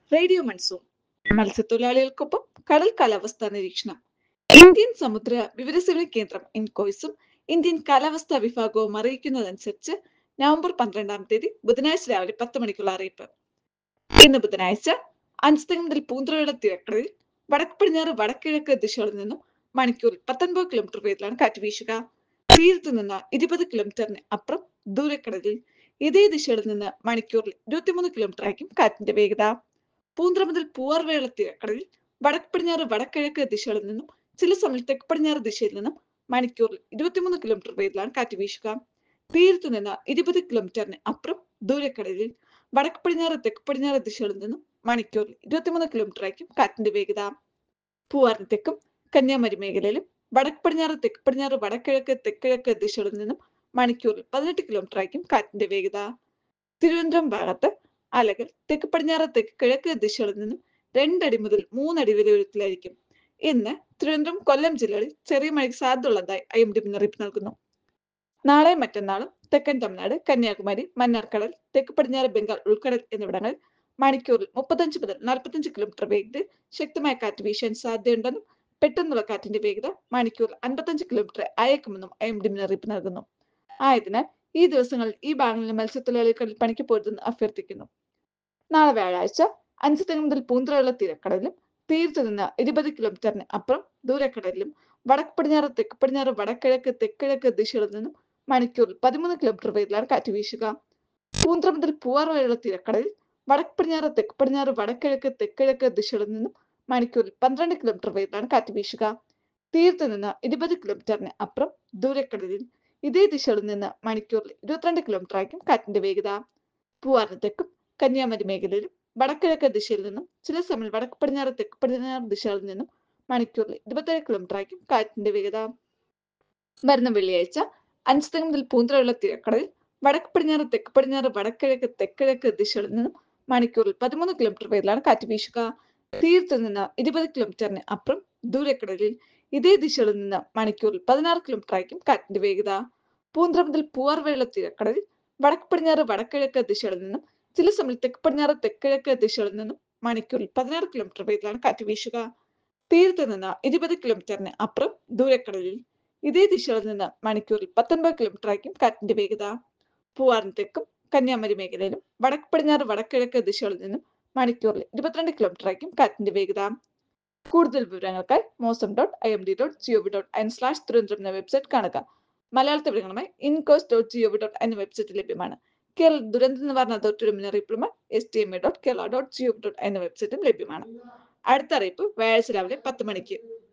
radio monsoon മത്സ്യത്തൊഴിലാളികൾക്കൊപ്പം കടൽ കാലാവസ്ഥാ നിരീക്ഷണം ഇന്ത്യൻ സമുദ്ര വിവരസേവന കേന്ദ്രം ഇൻകോയ്സും ഇന്ത്യൻ കാലാവസ്ഥാ വിഭാഗവും അറിയിക്കുന്നതനുസരിച്ച് നവംബർ പന്ത്രണ്ടാം തീയതി ബുധനാഴ്ച രാവിലെ പത്ത് മണിക്കുള്ള അറിയിപ്പ് ഇന്ന് ബുധനാഴ്ച അഞ്ച് മുതൽ പൂന്തറയുള്ള തിരക്കടലിൽ വടക്ക് പടിഞ്ഞാറ് വടക്കിഴക്ക് ദിശകളിൽ നിന്നും മണിക്കൂറിൽ പത്തൊൻപത് കിലോമീറ്റർ വേഗത്തിലാണ് കാറ്റ് വീശുക തീരത്ത് നിന്ന് ഇരുപത് കിലോമീറ്ററിന് അപ്പുറം ദൂരക്കടലിൽ ഇതേ ദിശയിൽ നിന്ന് മണിക്കൂറിൽ ഇരുപത്തിമൂന്ന് കിലോമീറ്റർ ആയിരിക്കും കാറ്റിന്റെ വേഗത പൂന്തറ മുതൽ പൂവാർവേള തിരക്കടലിൽ വടക്ക് പടിഞ്ഞാറ് വടക്കിഴക്ക് ദിശകളിൽ നിന്നും ചില സമയം തെക്ക് പടിഞ്ഞാറ് ദിശയിൽ നിന്നും മണിക്കൂറിൽ ഇരുപത്തിമൂന്ന് കിലോമീറ്റർ വേഗത്തിലാണ് കാറ്റ് വീശുക തീരത്ത് നിന്ന് ഇരുപത് കിലോമീറ്ററിന് അപ്പുറം ദൂരക്കടലിൽ വടക്ക് പടിഞ്ഞാറ് തെക്ക് പടിഞ്ഞാറ് ദിശകളിൽ നിന്നും മണിക്കൂറിൽ ഇരുപത്തിമൂന്ന് കിലോമീറ്റർ ആയിരിക്കും കാറ്റിന്റെ വേഗത പൂവാറിന് തെക്കും കന്യാകുമാരി മേഖലയിലും വടക്ക് പടിഞ്ഞാറ് തെക്ക് പടിഞ്ഞാറ് വടക്കിഴക്ക് തെക്കിഴക്ക് ദിശകളിൽ നിന്നും മണിക്കൂറിൽ പതിനെട്ട് കിലോമീറ്റർ ആയിരിക്കും കാറ്റിന്റെ വേഗത തിരുവനന്തപുരം ഭാഗത്ത് അലകൾ തെക്ക് പടിഞ്ഞാറ് തെക്ക് കിഴക്ക് ദിശകളിൽ നിന്നും രണ്ടടി മുതൽ മൂന്നടി വരെ ഉയരത്തിലായിരിക്കും ഇന്ന് തിരുവനന്തപുരം കൊല്ലം ജില്ലകളിൽ ചെറിയ മഴയ്ക്ക് സാധ്യതയുള്ളതായി ഐ എം ഡി മുന്നറിയിപ്പ് നൽകുന്നു നാളെ മറ്റന്നാളും തെക്കൻ തമിഴ്നാട് കന്യാകുമാരി മന്നാർക്കടൽ തെക്ക് പടിഞ്ഞാറ് ബംഗാൾ ഉൾക്കടൽ എന്നിവിടങ്ങളിൽ മണിക്കൂറിൽ മുപ്പത്തഞ്ച് മുതൽ നാൽപ്പത്തഞ്ച് കിലോമീറ്റർ വേഗത്തിൽ ശക്തമായ കാറ്റ് വീശാൻ സാധ്യതയുണ്ടെന്നും പെട്ടെന്നുള്ള കാറ്റിന്റെ വേഗത മണിക്കൂറിൽ അൻപത്തഞ്ച് കിലോമീറ്റർ അയക്കുമെന്നും ഐ എം ഡി മുന്നറിയിപ്പ് നൽകുന്നു ആയതിനാൽ ഈ ദിവസങ്ങളിൽ ഈ ഭാഗങ്ങളിൽ മത്സ്യത്തൊഴിലാളികൾ പണിക്ക് പോരുതെന്ന് അഭ്യർത്ഥിക്കുന്നു നാളെ വ്യാഴാഴ്ച അഞ്ച് തെങ്ങ് മുതൽ പൂന്തറയുള്ള തീരക്കടലിലും തീരത്തു നിന്ന് ഇരുപത് കിലോമീറ്ററിന് അപ്പുറം ദൂരക്കടലിലും വടക്ക് പടിഞ്ഞാറ് തെക്ക് പടിഞ്ഞാറ് വടക്കിഴക്ക് തെക്കിഴക്ക് ദിശകളിൽ നിന്നും മണിക്കൂറിൽ പതിമൂന്ന് കിലോമീറ്റർ വേഗത്തിലാണ് കാറ്റ് വീശുക പൂന്തറ മുതൽ പൂവാർ വരെയുള്ള തീരക്കടലിൽ വടക്ക് പടിഞ്ഞാറ് തെക്ക് പടിഞ്ഞാറ് വടക്കിഴക്ക് തെക്കിഴക്ക് ദിശകളിൽ നിന്നും മണിക്കൂറിൽ പന്ത്രണ്ട് കിലോമീറ്റർ വേഗത്തിലാണ് കാറ്റ് വീശുക തീരത്ത് നിന്ന് ഇരുപത് കിലോമീറ്ററിന് അപ്പുറം ദൂരക്കടലിൽ ഇതേ ദിശയിൽ നിന്ന് മണിക്കൂറിൽ ഇരുപത്തിരണ്ട് കിലോമീറ്റർ ആയിരിക്കും കാറ്റിന്റെ വേഗത പൂവാറിന് തെക്കും കന്യാകുമാരി മേഖലയിലും വടക്കിഴക്ക് ദിശയിൽ നിന്നും ചില സമയം വടക്ക് പടിഞ്ഞാറ് തെക്ക് പടിഞ്ഞാറ് ദിശകളിൽ നിന്നും മണിക്കൂറിൽ ഇരുപത്തേഴ് കിലോമീറ്റർ ആയിരിക്കും കാറ്റിന്റെ വേഗത വരുന്ന വെള്ളിയാഴ്ച അഞ്ച് തെങ്ങ് മുതൽ പൂന്തറയുള്ള തിരക്കടലിൽ വടക്ക് പടിഞ്ഞാറ് തെക്ക് പടിഞ്ഞാറ് വടക്കിഴക്ക് തെക്കിഴക്ക് ദിശകളിൽ നിന്നും മണിക്കൂറിൽ പതിമൂന്ന് കിലോമീറ്റർ വേഗത്തിലാണ് കാറ്റ് വീശുക തീരത്ത് നിന്ന് ഇരുപത് കിലോമീറ്ററിന് അപ്പുറം ദൂരക്കടലിൽ ഇതേ ദിശയിൽ നിന്ന് മണിക്കൂറിൽ പതിനാറ് കിലോമീറ്റർ ആയിരിക്കും കാറ്റിന്റെ വേഗത പൂന്തറ മുതൽ പൂവാർവേള തീരക്കടലിൽ വടക്ക് പടിഞ്ഞാറ് വടക്കിഴക്ക് ദിശകളിൽ നിന്നും ചില സമയം തെക്ക് പടിഞ്ഞാറ് തെക്കിഴക്ക് ദിശകളിൽ നിന്നും മണിക്കൂറിൽ പതിനാറ് കിലോമീറ്റർ വേഗത്തിലാണ് കാറ്റ് വീശുക തീരത്ത് നിന്ന് ഇരുപത് കിലോമീറ്ററിന് അപ്പുറം ദൂരക്കടലിൽ ഇതേ ദിശയിൽ നിന്ന് മണിക്കൂറിൽ പത്തൊൻപത് കിലോമീറ്റർ ആയിരിക്കും കാറ്റിന്റെ വേഗത പൂവാറിന് തെക്കും കന്യാകുമാരി മേഖലയിലും വടക്ക് പടിഞ്ഞാറ് വടക്കിഴക്ക് ദിശകളിൽ നിന്നും മണിക്കൂറിൽ ഇരുപത്തിരണ്ട് കിലോമീറ്റർ ആയിരിക്കും കാറ്റിന്റെ വേഗത കൂടുതൽ വിവരങ്ങൾക്കായി Mausam dot I M D dot G O V dot in slash Thiruvananthapuram എന്ന വെബ്സൈറ്റ് കാണുക മലയാളത്തിൽ വിവരങ്ങളുമായി ഇൻകോസ് ഡോട്ട് ജിഒവി ഡോട്ട് എന്ന വെബ്സൈറ്റ് ലഭ്യമാണ് കേരള ദുരന്ത നിവാരണ അതോറിറ്റിയുടെ മുന്നറിയിപ്പുമായി S T M A dot Kerala dot G O V dot എന്ന വെബ്സൈറ്റും ലഭ്യമാണ് അടുത്ത അറിയിപ്പ് വ്യാഴാഴ്ച രാവിലെ പത്ത് മണിക്ക്